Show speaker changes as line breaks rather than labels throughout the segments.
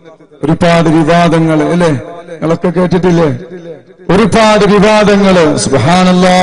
ഒരുപാട് വിവാദങ്ങൾ അല്ലേ നിങ്ങളൊക്കെ കേട്ടിട്ടില്ലേ ഒരുപാട് വിവാദങ്ങള് സുഹാനല്ലാ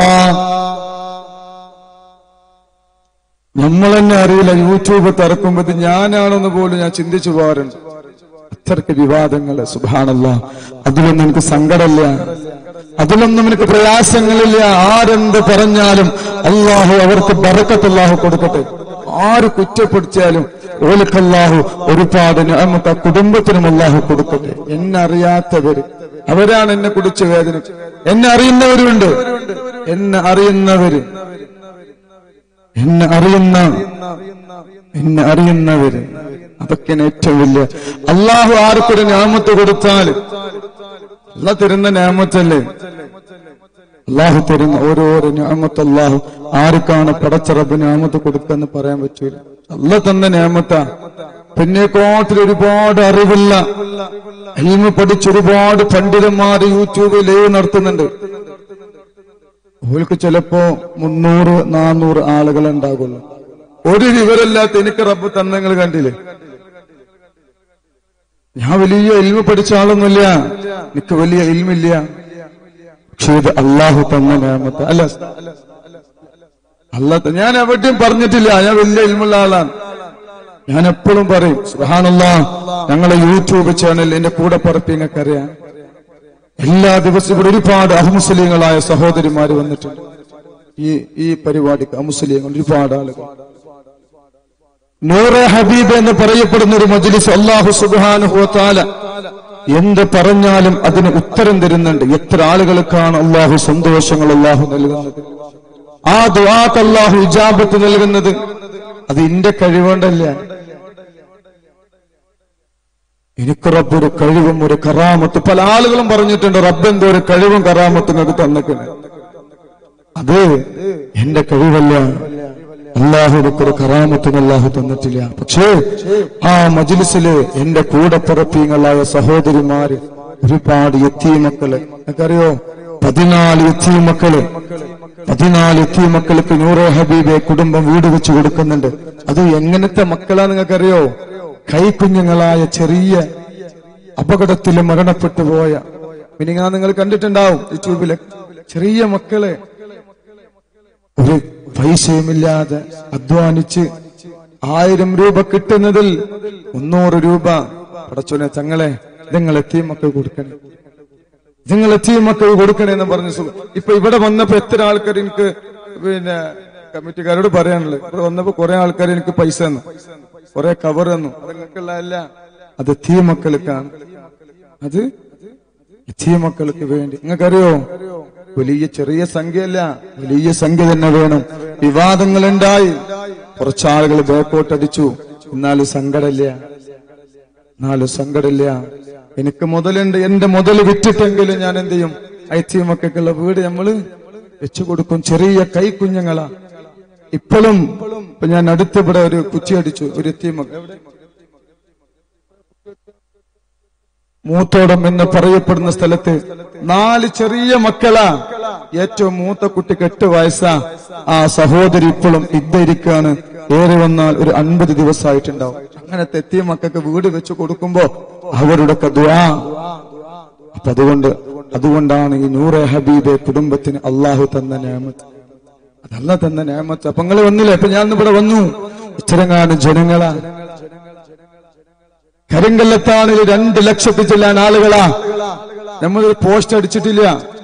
നമ്മൾ തന്നെ അറിയില്ല യൂട്യൂബ് തുറക്കുമ്പോ ഇത് ഞാനാണെന്ന് പോലും ഞാൻ ചിന്തിച്ചു പോകാറുണ്ട് അത്രക്ക് വിവാദങ്ങള് സുബാനല്ല അതിലൊന്നും എനിക്ക് സങ്കടമില്ല അതിലൊന്നും എനിക്ക് പ്രയാസങ്ങളില്ല ആരെന്ത് പറഞ്ഞാലും അള്ളാഹു അവർക്ക് ബറക്കത്ത് അള്ളാഹു കൊടുക്കട്ടെ ആര് കുറ്റപ്പെടുത്തിയാലും ഓലിക്കല്ലാഹു ഒരുപാട് നമുക്ക് ആ കുടുംബത്തിനും അള്ളാഹു കൊടുക്കട്ടെ എന്നെ അറിയാത്തവര് അവരാണ് എന്നെ കുടിച്ച് വേദന എന്നെ അറിയുന്നവരുണ്ട് എന്നെ അറിയുന്നവര് എന്നെ അറിയുന്ന എന്നെ അറിയുന്നവര് അതൊക്കെയാണ് ഏറ്റവും വലിയ അള്ളാഹു ആർക്കൊരു ഞാമത്ത് കൊടുത്താൽ അല്ല തരുന്ന ഞാമത്തല്ലേ അള്ളാഹു തരുന്ന ഓരോരോ ഞാമത്ത് അള്ളാഹു ആർക്കാണ് പടച്ചറബ് ഞാമത്ത് കൊടുക്കെന്ന് പറയാൻ പറ്റൂല അല്ല തന്ന ഞാമത്ത പിന്നെ കോട്ടിൽ ഒരുപാട് അറിവുള്ള അയിമ പഠിച്ച ഒരുപാട് പണ്ഡിതന്മാർ യൂട്യൂബ് ലൈവ് നടത്തുന്നുണ്ട് ഓൾക്ക് ചിലപ്പോ മുന്നൂറ് നാന്നൂറ് ആളുകൾ ഉണ്ടാകുള്ളൂ ഒരു വിവരമില്ലാത്ത എനിക്ക് റബ്ബ് തന്നങ്ങൾ കണ്ടില്ലേ ഞാൻ വലിയ ഇൽമ പഠിച്ച ആളൊന്നുമില്ല എനിക്ക് വലിയ ഇൽമില്ല പക്ഷേ ഇത് അള്ളാഹു തന്ന ഞാമത്ത് അല്ല അല്ല ഞാൻ എവിടെയും പറഞ്ഞിട്ടില്ല ഞാൻ വലിയ ഇൽമുള്ള ആളാണ് ഞാൻ എപ്പോഴും പറയും സുഹാനുള്ള ഞങ്ങളെ യൂട്യൂബ് ചാനൽ എന്റെ കൂടെ പറപ്പിങ്ങൾക്കറിയാം എല്ലാ ദിവസവും ഇവിടെ ഒരുപാട് അഹമുസ്ലിങ്ങളായ സഹോദരിമാര് വന്നിട്ടുണ്ട് ഈ ഈ പരിപാടിക്ക് അമുസ്ലിങ്ങൾ ഒരുപാട് ആളുകൾ നൂറെ ഹബീബ് എന്ന് പറയപ്പെടുന്ന ഒരു മജ്ലിസ് അള്ളാഹു സുബാനുഹോത്താല എന്ത് പറഞ്ഞാലും അതിന് ഉത്തരം തരുന്നുണ്ട് എത്ര ആളുകൾക്കാണ് അള്ളാഹു സന്തോഷങ്ങൾ അള്ളാഹു നൽകുന്നത് ആ ദുആക്ക് അള്ളാഹു ഇജാബത്ത് നൽകുന്നത് അത് എന്റെ കഴിവുകൊണ്ടല്ല എനിക്ക് റബ്ബ് ഒരു കഴിവും ഒരു കറാമത്ത് പല ആളുകളും പറഞ്ഞിട്ടുണ്ട് റബ്ബ് എന്തോ ഒരു കഴിവും കറാമത്തും നിങ്ങൾക്ക് തന്നിട്ടുണ്ട് അത് എന്റെ കഴിവല്ല അള്ളാഹുവിനൊക്കെ ഒരു കറാമത്തും അള്ളാഹു തന്നിട്ടില്ല പക്ഷേ ആ മജിലിസില് എന്റെ കൂടെ പിറപ്പിങ്ങളായ സഹോദരിമാര് ഒരുപാട് എത്തിയ മക്കള് നിനക്കറിയോ പതിനാല് എത്തിയ മക്കള് പതിനാല് എത്തിയ മക്കൾക്ക് നൂറെ ഹബീബെ കുടുംബം വീട് വെച്ച് കൊടുക്കുന്നുണ്ട് അത് എങ്ങനത്തെ മക്കളാ നിങ്ങൾക്കറിയോ കൈക്കുഞ്ഞുങ്ങളായ ചെറിയ അപകടത്തിൽ മരണപ്പെട്ടു പോയ മിനിങ്ങാ നിങ്ങൾ കണ്ടിട്ടുണ്ടാവും യൂട്യൂബില് ചെറിയ മക്കളെ ഒരു പൈസയുമില്ലാതെ അധ്വാനിച്ച് ആയിരം രൂപ കിട്ടുന്നതിൽ മുന്നൂറ് രൂപ പടച്ചോനെ തങ്ങളെ നിങ്ങൾ എത്തിയ മക്കൾ കൊടുക്കണേ നിങ്ങൾ എത്തിയ മക്കൾ കൊടുക്കണേ എന്ന് പറഞ്ഞു സുഖം ഇപ്പൊ ഇവിടെ വന്നപ്പോ എത്ര ആൾക്കാർ എനിക്ക് പിന്നെ കമ്മിറ്റിക്കാരോട് പറയാനുള്ളത് ഇവിടെ വന്നപ്പോ കുറെ ആൾക്കാർ എനിക്ക് പൈസ തന്നു കുറെ കവർ തന്നു അത് നിങ്ങൾക്കുള്ളതല്ല അത് എത്തിയ മക്കൾക്കാണ് അത് എത്തിയ മക്കൾക്ക് വേണ്ടി നിങ്ങൾക്കറിയോ വലിയ ചെറിയ സംഖ്യയല്ല വലിയ സംഖ്യ തന്നെ വേണം വിവാദങ്ങൾ ഉണ്ടായി കുറച്ചാളുകൾ ബേക്കോട്ടടിച്ചു എന്നാലും സങ്കടമില്ല എന്നാലും സങ്കടമില്ല എനിക്ക് മുതലുണ്ട് എന്റെ മുതൽ വിറ്റിട്ടെങ്കിലും ഞാൻ എന്ത് ചെയ്യും ഐത്തി മക്കൾക്കുള്ള വീട് നമ്മള് വെച്ചു കൊടുക്കും ചെറിയ കൈക്കുഞ്ഞുങ്ങളാ ഇപ്പോഴും ഇപ്പൊ ഞാൻ അടുത്തിവിടെ ഒരു കുച്ചി അടിച്ചു ഒരു എത്തിമക്ക എവിടെ മൂത്തോടം എന്ന് പറയപ്പെടുന്ന സ്ഥലത്ത് നാല് ചെറിയ മക്കളാ ഏറ്റവും മൂത്ത കുട്ടിക്ക് എട്ട് വയസ്സാ ആ സഹോദരി ഇപ്പോഴും ഇദ്ദരിക്കാണ് ഏറെ വന്നാൽ ഒരു അൻപത് ദിവസമായിട്ടുണ്ടാവും അങ്ങനത്തെ എത്തിയ മക്കൾക്ക് വീട് വെച്ച് കൊടുക്കുമ്പോ അവരുടെ ദുആ അപ്പൊ അതുകൊണ്ട് അതുകൊണ്ടാണ് ഈ നൂറെ ഹബീബെ കുടുംബത്തിന് അള്ളാഹു തന്ന നേമത്ത് അതല്ല തന്ന നേമത്ത് അപ്പൊ നിങ്ങൾ വന്നില്ലേ അപ്പൊ ഞാൻ ഇവിടെ വന്നു ഇത്തരങ്ങാണ് ജനങ്ങളാ കരിങ്കല്ലത്താണിൽ രണ്ട് ലക്ഷത്തി ചെല്ലാൻ ആളുകളാ നമ്മളൊരു പോസ്റ്റ് അടിച്ചിട്ടില്ല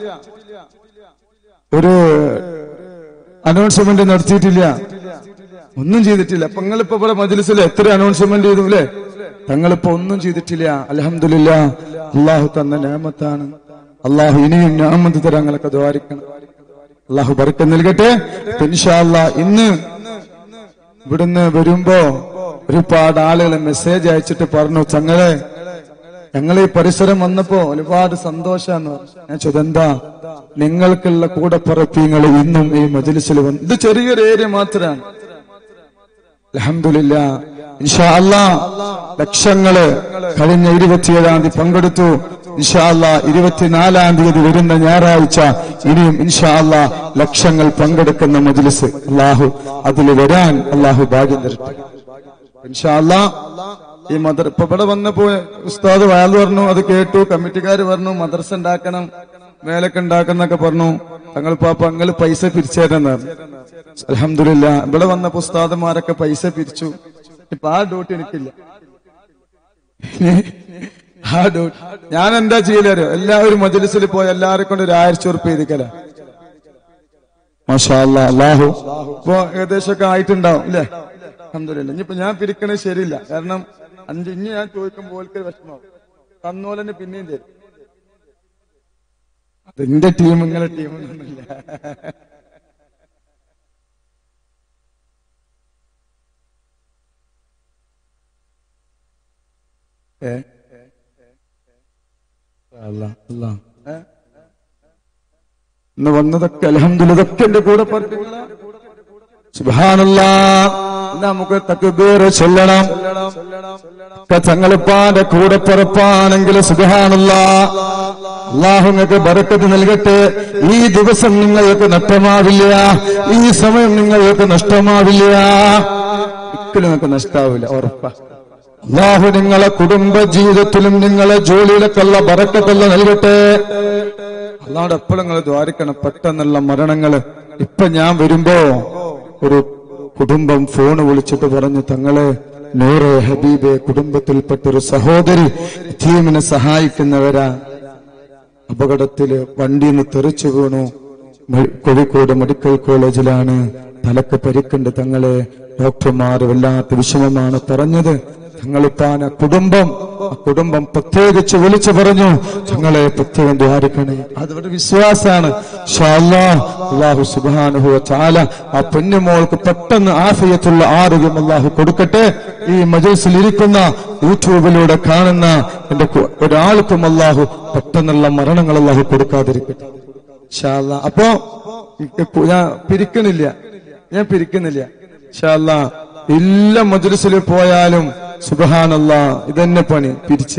ഒരു അനൗൺസ്മെന്റ് നടത്തിയിട്ടില്ല ഒന്നും ചെയ്തിട്ടില്ല അപ്പൊ നിങ്ങളിപ്പോ ഇവിടെ മജ്ലിസിൽ എത്ര അനൗൺസ്മെന്റ് ചെയ്തു അല്ലേ തങ്ങളിപ്പോ ഒന്നും ചെയ്തിട്ടില്ല അലഹമില്ല അള്ളാഹു തന്ന നേമത്താണ് അള്ളാഹു ഇനിയും ഞാമത്ത് തരാൻ ഞങ്ങളൊക്കെ ദ്വാരിക്കണം അള്ളാഹു ബർക്കം നൽകട്ടെ ഇൻഷാല്ല ഇന്ന് ഇവിടുന്ന് വരുമ്പോ ഒരുപാട് ആളുകൾ മെസ്സേജ് അയച്ചിട്ട് പറഞ്ഞു ചങ്ങളെ ഞങ്ങൾ ഈ പരിസരം വന്നപ്പോ ഒരുപാട് സന്തോഷാന്ന് പറഞ്ഞു ഞാൻ ചോദിച്ചെന്താ നിങ്ങൾക്കുള്ള കൂടെ പറപ്പിങ്ങൾ ഇന്നും ഈ മജിലിസിൽ വന്നു ഇത് ചെറിയൊരു ഏരിയ മാത്രമാണ് അലഹമില്ല ഇൻഷാ അല്ലാ ലക്ഷങ്ങള് കഴിഞ്ഞ ഇരുപത്തിയേഴാം തീയതി പങ്കെടുത്തു ഇൻഷാ അല്ലാ ഇരുപത്തിനാലാം തീയതി വരുന്ന ഞായറാഴ്ച ഇനിയും ഇൻഷാ അല്ലാ ലക്ഷങ്ങൾ പങ്കെടുക്കുന്ന മജ്ലിസ് അള്ളാഹു അതിൽ വരാൻ അള്ളാഹു ഭാഗ്യം തരട്ടെ ഇൻഷാ അല്ലാ ഈ മദർ ഇപ്പൊ ഇവിടെ വന്നപ്പോ ഉസ്താദ് വയാൽ പറഞ്ഞു അത് കേട്ടു കമ്മിറ്റിക്കാർ പറഞ്ഞു മദർസ ഉണ്ടാക്കണം മേലൊക്കെ ഉണ്ടാക്കുന്നൊക്കെ പറഞ്ഞു തങ്ങൾ പാപ്പ അങ്ങള് പൈസ പിരിച്ചു തരുന്ന അലഹമില്ല ഇവിടെ വന്നപ്പോ ഉസ്താദന്മാരൊക്കെ പൈസ പിരിച്ചു ഇപ്പൊ ആ ഡ്യൂട്ടി എനിക്കില്ല ആ ഡ്യൂട്ടി ഞാൻ എന്താ ചെയ്യലോ എല്ലാവരും മജലിസിൽ പോയി എല്ലാവരെ കൊണ്ട് ഒരു ആയിരത്തി ഉറുപ്പ് ചെയ്തിക്കല മാഷാ അല്ലാ, അല്ലാഹു ഇപ്പൊ ഏകദേശമൊക്കെ ആയിട്ടുണ്ടാവും ഇല്ലേ അഹമ്മദില്ല ഇനിയിപ്പോ ഞാൻ പിരിക്കണത് ശരിയില്ല കാരണം അഞ്ച് ഇനി ഞാൻ ചോദിക്കുമ്പോൾ ഓൽക്ക് വിഷമാവും തന്നോലെന്നെ പിന്നെയും തരും അതെന്റെ ടീം നിങ്ങളെ ടീം ഒന്നുമില്ല ഏ അല്ലാ അല്ലാ ഏ ഇന്ന് വന്നതൊക്കെ അലഹമ്മദില്ല ഇതൊക്കെ എന്റെ കൂടെ പറഞ്ഞിട്ടുള്ള സുബാനല്ലാ നമുക്ക് തക്ബീർ ചൊല്ലണം ഒക്കെ തങ്ങളിപ്പാന്റെ കൂടെ പിറപ്പാണെങ്കിൽ സുബാനല്ല അള്ളാഹു നിങ്ങൾക്ക് ബറക്കത്ത് നൽകട്ടെ ഈ ദിവസം നിങ്ങൾക്ക് നഷ്ടമാവില്ല ഈ സമയം നിങ്ങൾക്ക് നഷ്ടമാവില്ല ഒരിക്കലും നിങ്ങൾക്ക് നഷ്ടാവില്ല ഉറപ്പാ അള്ളാഹു നിങ്ങളെ കുടുംബ ജീവിതത്തിലും നിങ്ങളെ ജോലിയിലൊക്കെയുള്ള ബറക്കത്തുള്ള നൽകട്ടെ അള്ളാഹുടെ എപ്പോഴും നിങ്ങൾ ദ്വാരിക്കണം പെട്ടെന്നുള്ള മരണങ്ങള് ഇപ്പൊ ഞാൻ വരുമ്പോ ഒരു കുടുംബം ഫോൺ വിളിച്ചിട്ട് പറഞ്ഞു തങ്ങളെ നൂറെ ഹബീബെ കുടുംബത്തിൽപ്പെട്ട ഒരു സഹോദരി ടീമിനെ സഹായിക്കുന്നവരാ അപകടത്തില് വണ്ടിയിൽ നിന്ന് തെറിച്ചു വീണു മെ- കോഴിക്കോട് മെഡിക്കൽ കോളേജിലാണ് തലക്ക് പരിക്കുണ്ട് തങ്ങളെ ഡോക്ടർമാർ വല്ലാത്ത വിഷമമാണ് പറഞ്ഞത് തങ്ങളിപ്പാന കുടുംബം ആ കുടുംബം പ്രത്യേകിച്ച് വിളിച്ചു പറഞ്ഞു തങ്ങളെ പ്രത്യേകം ദ്വാരിക്കണേ അതൊരു വിശ്വാസാണ് ഇൻഷാ അല്ലാഹ് അള്ളാഹു സുബാനുഹു ചാല ആ പെണ്ണുമോൾക്ക് പെട്ടെന്ന് ആഫിയത്തുള്ള ആരോഗ്യം അള്ളാഹു കൊടുക്കട്ടെ ഈ മജൽസിൽ ഇരിക്കുന്ന യൂട്യൂബിലൂടെ കാണുന്ന എന്റെ കു- ഒരാൾക്കും അള്ളാഹു പെട്ടെന്നുള്ള മരണങ്ങൾ അള്ളാഹു കൊടുക്കാതിരിക്കട്ടെ ഇൻഷാ അല്ലാഹ്. അപ്പോ ഇക്ക് ഞാൻ പിരിക്കണില്ല ഞാൻ പിരിക്കുന്നില്ല ഇൻഷാ അല്ലാഹ്. എല്ലാ മജലിസിൽ പോയാലും സുബഹാനല്ല ഇതന്നെ പണി പിരിച്ച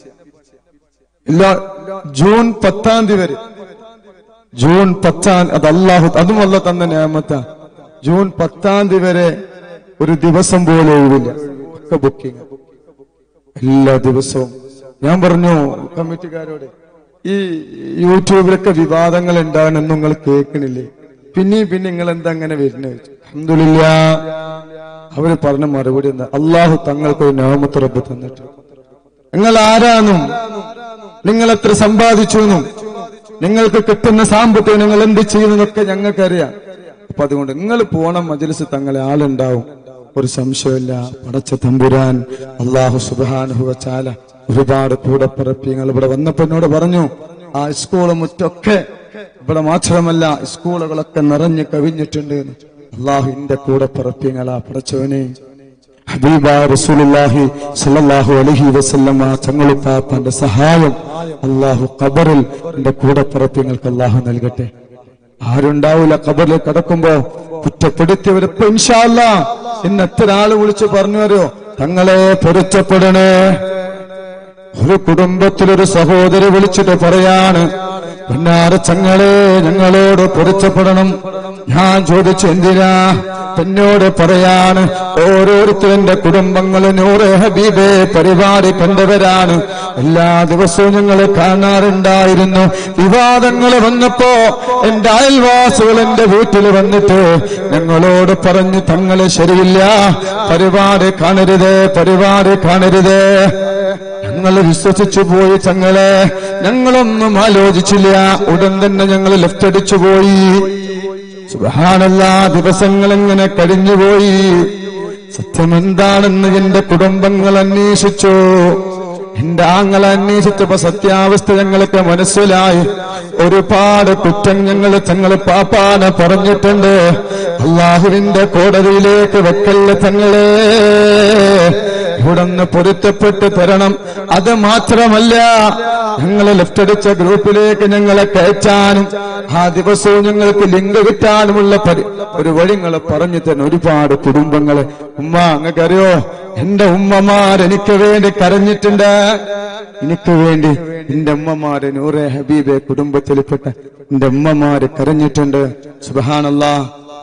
എല്ലാ ജൂൺ പത്താം തീയതി വരെ ജൂൺ പത്താം അത് അള്ളാഹു അതും അല്ല തന്ന നിയമത്ത ജൂൺ പത്താം തീയതി വരെ ഒരു ദിവസം പോലും ഒഴിവില്ല ഒക്കെ ബുക്കിംഗ് എല്ലാ ദിവസവും ഞാൻ പറഞ്ഞു കമ്മിറ്റിക്കാരോട് ഈ യൂട്യൂബിലൊക്കെ വിവാദങ്ങൾ ഉണ്ടാകണമെന്ന് നിങ്ങൾ കേൾക്കണില്ലേ പിന്നെയും പിന്നെ നിങ്ങൾ എന്താ അങ്ങനെ വരുന്നത് അഹമ്മദില്ല അവര് പറഞ്ഞ മറുപടി എന്താ അള്ളാഹു തങ്ങൾക്ക് ഒരു നാമത്ത് റബ്ബ് തന്നിട്ട് നിങ്ങൾ ആരാന്നും നിങ്ങൾ എത്ര സമ്പാദിച്ചു എന്നും നിങ്ങൾക്ക് കിട്ടുന്ന സാമ്പത്തികം നിങ്ങൾ എന്ത് ചെയ്യുന്നതൊക്കെ ഞങ്ങൾക്കറിയാം അപ്പൊ അതുകൊണ്ട് നിങ്ങൾ പോണം മജലിസ് തങ്ങളെ ആളുണ്ടാവും ഒരു സംശയമില്ല പടച്ച തമ്പുരാൻ അള്ളാഹു സുബാനുഹു ചാല ഒരുപാട് കൂടെ പറപ്പിങ്ങൾ ഇവിടെ വന്നപ്പോ എന്നോട് പറഞ്ഞു ആ സ്കൂള് മുറ്റൊക്കെ ഇവിടെ മാത്രമല്ല സ്കൂളുകളൊക്കെ നിറഞ്ഞു കവിഞ്ഞിട്ടുണ്ട് എന്ന്. അള്ളാഹു എന്റെ കൂടെ പറപ്പിങ്ങളാ പടച്ചവനെ ഹബീബ റസൂലുള്ളാഹി സ്വല്ലല്ലാഹു അലൈഹി വസല്ലമ തങ്ങളുപ്പാപ്പന്റെ സഹായം അള്ളാഹു ഖബറിൽ എന്റെ കൂടെ പറപ്പിങ്ങൾക്ക് അള്ളാഹു നൽകട്ടെ ആരുണ്ടാവില്ല ഖബറിൽ കിടക്കുമ്പോ കുറ്റപ്പെടുത്തിയവരിപ്പോ ഇൻഷാല്ല ഇന്ന് എത്ര ആള് വിളിച്ചു പറഞ്ഞു വരോ തങ്ങളെ പൊരുത്തപ്പെടണേ ഒരു കുടുംബത്തിലൊരു സഹോദരി വിളിച്ചിട്ട് പറയാണ് പിന്നാര ചങ്ങളെ ഞങ്ങളോട് പൊരുത്തപ്പെടണം ഞാൻ ചോദിച്ചു എന്തിനാ എന്നോട് പറയാണ് ഓരോരുത്തരുടെ കുടുംബങ്ങള് നൂറ് ഹബീബെ പരിപാടി കണ്ടവരാണ് എല്ലാ ദിവസവും ഞങ്ങൾ കാണാറുണ്ടായിരുന്നു വിവാദങ്ങൾ വന്നപ്പോ എന്റെ അയൽവാസികൾ എന്റെ വീട്ടിൽ വന്നിട്ട് ഞങ്ങളോട് പറഞ്ഞു തങ്ങള് ശരിയില്ല പരിപാടി കാണരുത് പരിപാടി കാണരുത് ഞങ്ങൾ വിശ്വസിച്ചു പോയി തങ്ങളെ ഞങ്ങളൊന്നും ആലോചിച്ചില്ല ഉടൻ തന്നെ ഞങ്ങൾ ലെഫ്റ്റ് അടിച്ചു പോയി സുബഹാനല്ല ദിവസങ്ങൾ എങ്ങനെ കഴിഞ്ഞുപോയി സത്യം എന്താണെന്ന് എന്റെ കുടുംബങ്ങൾ അന്വേഷിച്ചു എന്റെ ആങ്ങൾ അന്വേഷിച്ചപ്പോ സത്യാവസ്ഥ ഞങ്ങൾക്ക് മനസ്സിലായി ഒരുപാട് കുറ്റം ഞങ്ങൾ തങ്ങൾ പാപ്പാന പറഞ്ഞിട്ടുണ്ട് അള്ളാഹുവിന്റെ കോടതിയിലേക്ക് വെക്കല്ല തങ്ങളെ ഇവിടുന്ന് പൊരുത്തപ്പെട്ട് തരണം അത് മാത്രമല്ല ഞങ്ങളെ ലെഫ്റ്റ് അടിച്ച ഗ്രൂപ്പിലേക്ക് ഞങ്ങളെ കയറ്റാനും ആ ദിവസവും ഞങ്ങൾക്ക് ലിങ്ക് കിട്ടാനുമുള്ള പരി- ഒരു വഴി നിങ്ങൾ പറഞ്ഞു തന്നെ ഒരുപാട് കുടുംബങ്ങള് ഉമ്മ അങ്ങക്കറിയോ എന്റെ ഉമ്മമാർ എനിക്ക് വേണ്ടി കരഞ്ഞിട്ടുണ്ട് എനിക്ക് വേണ്ടി എന്റെ ഉമ്മമാര് നൂറെ ഹബീബെ കുടുംബത്തിൽപ്പെട്ട എന്റെ ഉമ്മമാര് കരഞ്ഞിട്ടുണ്ട് സുബഹാനല്ലാ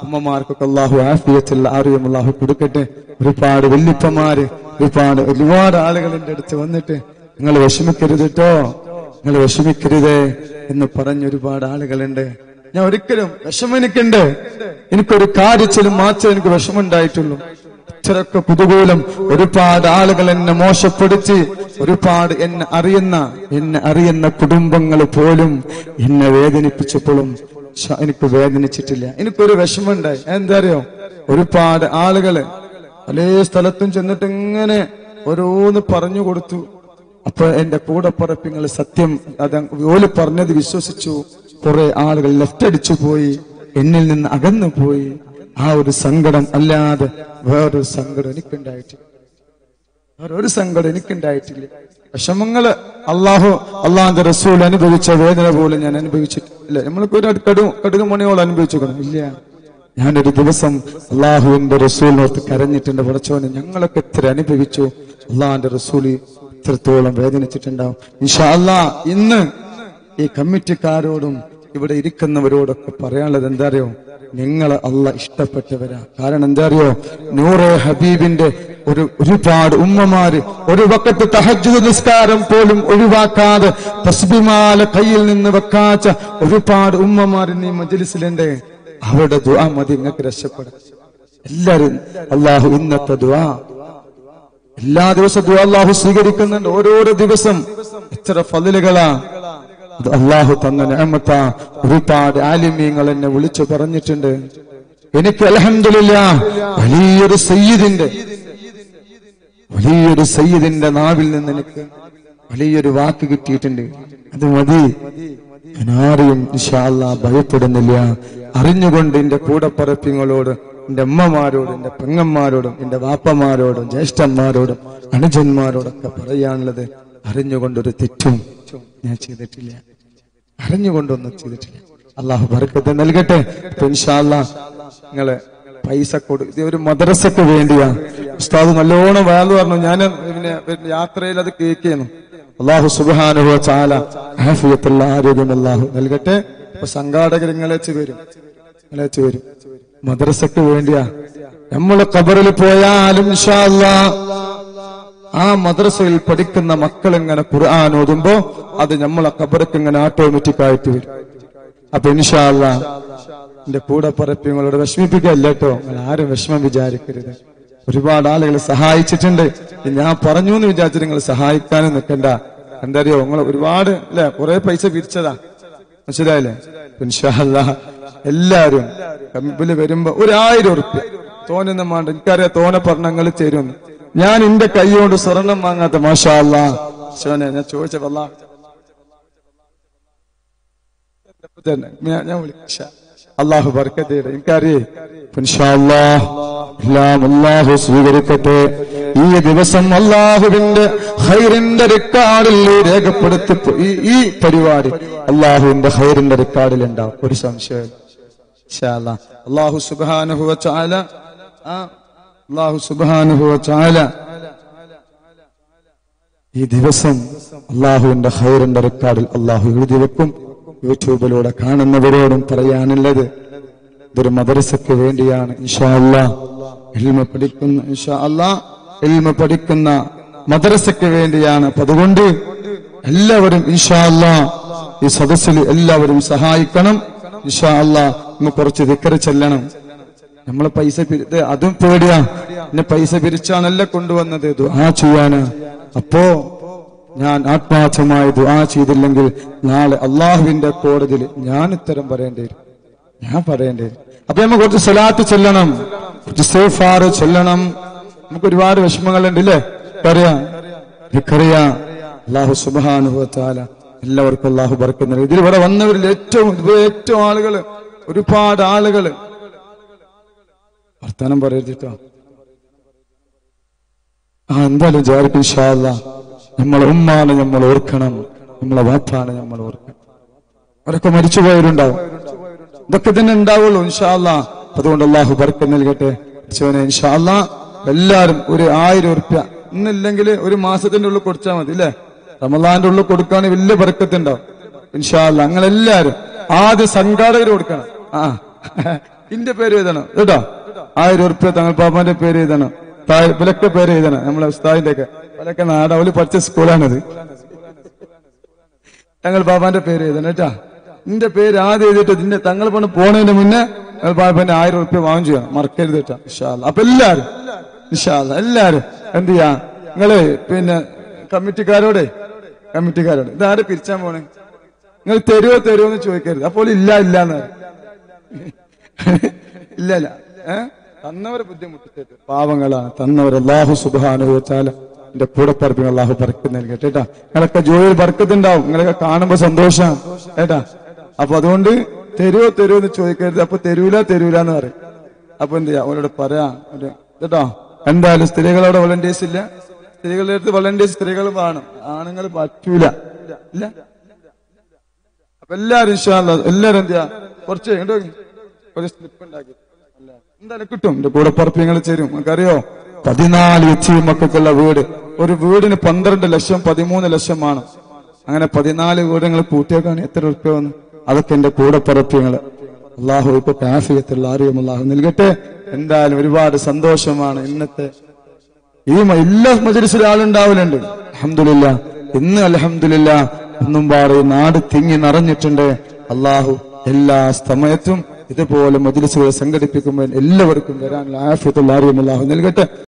ഉമ്മമാർക്കൊക്കെ അള്ളാഹു ആഫിയത്തുള്ള അറിയും അള്ളാഹു കൊടുക്കട്ടെ ഒരുപാട് വല്യപ്പന്മാര് ഒരുപാട് ഒരുപാട് ആളുകൾ എന്റെ അടുത്ത് വന്നിട്ട് നിങ്ങൾ വിഷമിക്കരുത് കേട്ടോ നിങ്ങൾ വിഷമിക്കരുതേ എന്ന് പറഞ്ഞ ഒരുപാട് ആളുകളുണ്ട് ഞാൻ ഒരിക്കലും വിഷമം എനിക്കുണ്ട് എനിക്കൊരു കാര്യത്തിലും മാത്രമേ എനിക്ക് വിഷമുണ്ടായിട്ടുള്ളൂ ഇത്രയൊക്കെ കുതുകൂലം ഒരുപാട് ആളുകൾ എന്നെ മോശപ്പെടുത്തി ഒരുപാട് എന്നെ അറിയുന്ന എന്നെ അറിയുന്ന കുടുംബങ്ങൾ പോലും എന്നെ വേദനിപ്പിച്ചപ്പോഴും ശ- എനിക്ക് വേദനിച്ചിട്ടില്ല എനിക്കൊരു വിഷമമുണ്ടായി എന്താ അറിയോ ഒരുപാട് ആളുകള് പല സ്ഥലത്തും ചെന്നിട്ട് ഇങ്ങനെ ഓരോന്ന് പറഞ്ഞു കൊടുത്തു അപ്പൊ എന്റെ കൂടപ്പറപ്പിങ്ങൾ സത്യം അത് ഓല് പറഞ്ഞത് വിശ്വസിച്ചു കുറെ ആളുകൾ ലെഫ്റ്റ് അടിച്ചു പോയി എന്നിൽ നിന്ന് അകന്നു പോയി ആ ഒരു സങ്കടം അല്ലാതെ വേറൊരു സങ്കടം എനിക്കുണ്ടായിട്ടില്ല വേറൊരു സങ്കടം എനിക്കുണ്ടായിട്ടില്ല വിഷമങ്ങള് അള്ളാഹു അള്ളാഹിന്റെ റസൂൽ അനുഭവിച്ച വേദന പോലും ഞാൻ അനുഭവിച്ചിട്ടില്ല നമ്മൾക്ക് ഒരു കടു കടുകുമണിയോളം അനുഭവിച്ചു ഇല്ല ഞാനൊരു ദിവസം അള്ളാഹുവിന്റെ റസൂലിനോർത്ത് കരഞ്ഞിട്ടുണ്ട് പടച്ചോനെ ഞങ്ങളൊക്കെ എത്ര അനുഭവിച്ചു അള്ളാഹിന്റെ റസൂൽ ഇത്രത്തോളം വേദനിച്ചിട്ടുണ്ടാവും ഇൻഷാ അല്ലാ ഇന്ന് ഈ കമ്മിറ്റിക്കാരോടും ഇവിടെ ഇരിക്കുന്നവരോടൊക്കെ പറയാനുള്ളത് എന്താ അറിയോ നിങ്ങൾ അല്ല ഇഷ്ടപ്പെട്ടവരാ കാരണം എന്താ അറിയോ നൂറെ ഹബീബിന്റെ ഒരു ഒരുപാട് ഉമ്മമാര് ഒരു വക്കത്ത് തഹജ് നിസ്കാരം പോലും ഒഴിവാക്കാതെ തസ്ബിമാല കയ്യിൽ നിന്ന് വെക്കാച്ച ഒരുപാട് ഉമ്മമാര് നീ മജലിസിലുണ്ട് അവരുടെ ദുആ മതി നിങ്ങൾക്ക് രക്ഷപ്പെടാം എല്ലാരും അള്ളാഹു ഇന്നത്തെ ദുആ എല്ലാ ദിവസവും ദുആ അള്ളാഹു സ്വീകരിക്കുന്നുണ്ട് ഓരോരോ ദിവസം എത്ര ഫതിലുകളാ അത് അള്ളാഹു തന്ന നിഅമത്ത ഒരുപാട് ആലിമീങ്ങൾ എന്നെ വിളിച്ചു പറഞ്ഞിട്ടുണ്ട് എനിക്ക് അലഹമില്ല വലിയൊരു സയ്യിദിന്റെ വലിയൊരു സയ്യിദിന്റെ നാവിൽ നിന്ന് എനിക്ക് വലിയൊരു വാക്ക് കിട്ടിയിട്ടുണ്ട് അത് മതി ഞാൻ ആരെയും ഇൻഷാ അല്ലാ ഭയപ്പെടുന്നില്ല അറിഞ്ഞുകൊണ്ട് എന്റെ കൂടപ്പറപ്പിങ്ങളോട് എന്റെ അമ്മമാരോടും എന്റെ പെങ്ങന്മാരോടും എന്റെ വാപ്പമാരോടും ജ്യേഷ്ഠന്മാരോടും അനുജന്മാരോടൊക്കെ പറയാനുള്ളത് അറിഞ്ഞുകൊണ്ടൊരു തെറ്റും ഞാൻ ചെയ്തിട്ടില്ല അറിഞ്ഞുകൊണ്ടൊന്നും ചെയ്തിട്ടില്ല അള്ളാഹു ബർക്കത്ത് നൽകട്ടെ അപ്പൊ ഇൻഷാ അല്ലാ നിങ്ങള് പൈസ കൊടു ഇത് ഒരു മദ്രസക്ക് വേണ്ടിയാ ഉസ്താദ് നല്ലോണം വേല പറഞ്ഞു ഞാൻ പിന്നെ പിന്നെ യാത്രയിൽ അത് കേൾക്കുന്നു അള്ളാഹു സുബാനുഭവ ചാല ആഫിയത്തുള്ള ആരോഗ്യം അള്ളാഹു നൽകട്ടെ അപ്പൊ സംഘാടകർ നിങ്ങളേച്ച് വരും നിങ്ങളേച്ച് വരും മദ്രസക്ക് വേണ്ടിയാ നമ്മള് ഖബറിൽ പോയാലും ഇൻഷാ അല്ലാ ആ മദ്രസയിൽ പഠിക്കുന്ന മക്കൾ ഇങ്ങനെ ഖുർആൻ ഓതുമ്പോ അത് നമ്മളെ ഖബർക്ക് ഇങ്ങനെ ഓട്ടോമാറ്റിക് ആയിട്ട് വരും അപ്പൊ ഇൻഷാല്ല എന്റെ കൂടെ പറപ്പിങ്ങളോട് വിഷമിപ്പിക്കല്ല കേട്ടോ നിങ്ങൾ ആരും വിഷമം വിചാരിക്കരുത് ഒരുപാട് ആളുകൾ സഹായിച്ചിട്ടുണ്ട് ഇത് ഞാൻ പറഞ്ഞു എന്ന് വിചാരിച്ചിട്ട് നിങ്ങൾ സഹായിക്കാനും നിൽക്കണ്ട എന്താ അറിയോ നിങ്ങൾ ഒരുപാട് അല്ലെ കുറെ പൈസ പിരിച്ചതാ മനസ്സിലായില്ലേ ഇൻഷാല്ല എല്ലാരും കമ്പില് വരുമ്പോ ഒരായിരം ഉറുപ്പ്യ തോന്നുന്ന മാണ്ട എനിക്കറിയാം തോനെ പറഞ്ഞ നിങ്ങൾ തരുമെന്ന് ഞാൻ എന്റെ കൈ കൊണ്ട് സ്വർണം വാങ്ങാത്ത മാഷാ അല്ലാ ശോനെ ഞാൻ ചോദിച്ചതല്ല തന്നെ ഞാൻ- ഞാൻ വിളിക്കാം അള്ളാഹു ബർക്കത്തേടെ എനിക്കറിയേ ഇൻഷാ അല്ലാഹ് എല്ലാം അള്ളാഹു സ്വീകരിക്കട്ടെ ഈ ദിവസം അള്ളാഹുവിന്റെ ഹൈറിന്റെ റെക്കാർഡിൽ രേഖപ്പെടുത്തി ഈ ഈ പരിപാടി അള്ളാഹുവിന്റെ ഹൈറിന്റെ റെക്കാർഡിൽ ഉണ്ടാവും ഒരു സംശയം അള്ളാഹു സുബാനുഹുവ ചാല ആ അള്ളാഹു സുബാനുഹുവ ചാല ഈ ദിവസം അള്ളാഹുവിന്റെ ഹൈറിന്റെ റെക്കാർഡിൽ അള്ളാഹു എഴുതി വെക്കും യൂട്യൂബിലൂടെ കാണുന്നവരോടും പറയാനുള്ളത് ഇതൊരു മദ്രസയ്ക്ക് വേണ്ടിയാണ് ഇൻഷാ അല്ലാ എൽമ പഠിക്കുന്ന ഇൻഷാ അല്ലാ എൽമ പഠിക്കുന്ന മദ്രസയ്ക്ക് വേണ്ടിയാണ് അപ്പൊ അതുകൊണ്ട് എല്ലാവരും ഇൻഷാ അല്ലാ ഈ സദസ്സിൽ എല്ലാവരും സഹായിക്കണം ഇൻഷാ അല്ലാ നമുക്ക് കുറച്ച് ദിക്കറ് ചെല്ലണം നമ്മളെ പൈസ പിരി- ഇത് അതും പേടിയാ എന്നെ പൈസ പിരിച്ചാണല്ല കൊണ്ടുവന്നത് ദുആ ചെയ്യാന് അപ്പോ ഞാൻ ആത്മാർത്ഥമായി ദുആ ചെയ്തില്ലെങ്കിൽ നാളെ അള്ളാഹുവിന്റെ കോടതിയിൽ ഞാൻ ഉത്തരം പറയേണ്ടി വരും ഞാൻ പറയേണ്ടി വരും അപ്പൊ നമുക്ക് കുറച്ച് സ്വലാത്ത് ചെല്ലണം കുറച്ച് സേഫാർ ചെല്ലണം നമുക്ക് ഒരുപാട് വിഷമങ്ങളുണ്ട് ഇല്ലേ അറിയാം എനിക്കറിയാം അള്ളാഹു സുബാനുഭവത്താല എല്ലാവർക്കും അള്ളാഹു ബർക്കുന്നുണ്ട് ഇതിൽ ഇവിടെ വന്നവരിൽ ഏറ്റവും ഇത് ഏറ്റവും ആളുകള് ഒരുപാട് ആളുകള് വർത്താനം പറയരുതിട്ടോ ആ എന്തായാലും വിചാരിക്കും ഇൻഷാല്ല നമ്മളെ ഉമ്മാനെ നമ്മൾ ഓർക്കണം നമ്മളെ വാപ്പാനെ നമ്മൾ ഓർക്കണം അവരൊക്കെ മരിച്ചുപോയവരുണ്ടാവും ഇതൊക്കെ തന്നെ ഉണ്ടാവുള്ളൂ ഇൻഷാല്ല അതുകൊണ്ട് അള്ളാഹു ബർക്കം നൽകട്ടെ ചോനെ ഇൻഷാല്ല എല്ലാരും ഒരു ആയിരം ഉറുപ്യ ഇന്നില്ലെങ്കിൽ ഒരു മാസത്തിന്റെ ഉള്ളിൽ കൊടുത്താൽ മതി അല്ലേ റമദാന്റെ ഉള്ളിൽ കൊടുക്കുകയാണെങ്കിൽ വലിയ ബർക്കത്തുണ്ടാവും ഇൻഷാല്ല അങ്ങനെ എല്ലാരും ആദ്യം സംഘാടകർ കൊടുക്കണം ആ ഇന്റെ പേര് എഴുതണം കേട്ടോ ആയിരം ഉറുപ്പ്യ തങ്ങൾ പാപ്പാന്റെ പേര് എഴുതണം താഴെ ഇവലൊക്കെ പേര് എഴുതണം നമ്മളെ ഉസ്താദിന്റെ ഒക്കെ ഇവലൊക്കെ നാടാവലി പഠിച്ച സ്കൂളാണിത് തങ്ങൾ ബാബാന്റെ പേര് എഴുതണം കേട്ടാ നിന്റെ പേര് ആദ്യം എഴുതിയിട്ട് നിന്റെ തങ്ങൾ പണ്ട് പോണതിന് മുന്നേ തങ്ങൾ ബാബാന്റെ ആയിരം ഉറുപ്പ്യ വാങ്ങും ചെയ്യാം മറക്കരുത് കേട്ടാ ഇഷാല്ല അപ്പൊ എല്ലാരും ഇഷാല്ല എല്ലാരും എന്ത് ചെയ്യാ നിങ്ങള് പിന്നെ കമ്മിറ്റിക്കാരോടെ കമ്മിറ്റിക്കാരോട് ഇതാരെ പിരിച്ചാൻ പോണേ നിങ്ങൾ തരുവോ തരുമോ എന്ന് ചോദിക്കരുത് അപ്പോൾ ഇല്ല ഇല്ല എന്ന് പറയും. ഇല്ല ഇല്ല ഏ തന്നവരെ ബുദ്ധിമുട്ടിച്ചത് പാവങ്ങളാണ് തന്നവർ അള്ളാഹു സുബാനുവച്ചാല എന്റെ കൂടെ പറപ്പിന് അള്ളാഹു പറക്കുന്ന നൽകട്ടെ കേട്ടാ നിങ്ങളൊക്കെ ജോലിയിൽ പറക്കത്തുണ്ടാവും നിങ്ങളൊക്കെ കാണുമ്പോ സന്തോഷമാണ് കേട്ടാ അപ്പൊ അതുകൊണ്ട് തരുവോ തരുമോ എന്ന് ചോദിക്കരുത് അപ്പൊ തരൂല തരൂല എന്ന് പറയും അപ്പൊ എന്ത് ചെയ്യാ അവരോട് പറയാ ഒരു കേട്ടോ എന്തായാലും സ്ത്രീകളവിടെ വളണ്ടിയേഴ്സ് ഇല്ല സ്ത്രീകളുടെ അടുത്ത് വളണ്ടിയേഴ്സ് സ്ത്രീകൾ വേണം ആണുങ്ങൾ പറ്റൂല ഇല്ല അപ്പൊ എല്ലാരും ഇൻഷാല്ല എല്ലാരും എന്ത് ചെയ്യാ കുറച്ച് ഇങ്ങോട്ട് നോക്ക്. ഒരു സ്ലിപ്പ് ഉണ്ടാക്കി അല്ല, എന്തായാലും കിട്ടും എന്റെ കൂടെ പറപ്പിങ്ങൾ ചേരും നമുക്കറിയോ പതിനാല് എച്ച് മക്കൾക്കുള്ള വീട് ഒരു വീടിന് പന്ത്രണ്ട് ലക്ഷം പതിമൂന്ന് ലക്ഷമാണ് അങ്ങനെ പതിനാല് വീടുകൾ കൂട്ടിയേക്കാണ് എത്ര ഉറുപ്പ്യ വന്നു അതൊക്കെ എന്റെ കൂടെ പറപ്പിങ്ങൾ അള്ളാഹു ഇപ്പൊ കാഫിയത്തുള്ള അറിയും അള്ളാഹു നൽകട്ടെ എന്തായാലും ഒരുപാട് സന്തോഷമാണ് ഇന്നത്തെ ഈ മ- എല്ലാ മജലിസിലും ആളുണ്ടാവലുണ്ട് അലഹമില്ല ഇന്ന് അലഹമില്ല ഒന്നും പാടെ ഈ നാട് തിങ്ങി നിറഞ്ഞിട്ടുണ്ട് അള്ളാഹു എല്ലാ സമയത്തും ഇതുപോലെ മജലിസുകൾ സംഘടിപ്പിക്കുമ്പോൾ എല്ലാവർക്കും വരാനുള്ള ആഫിയത്തുള്ള അറിയും അള്ളാഹു നൽകട്ടെ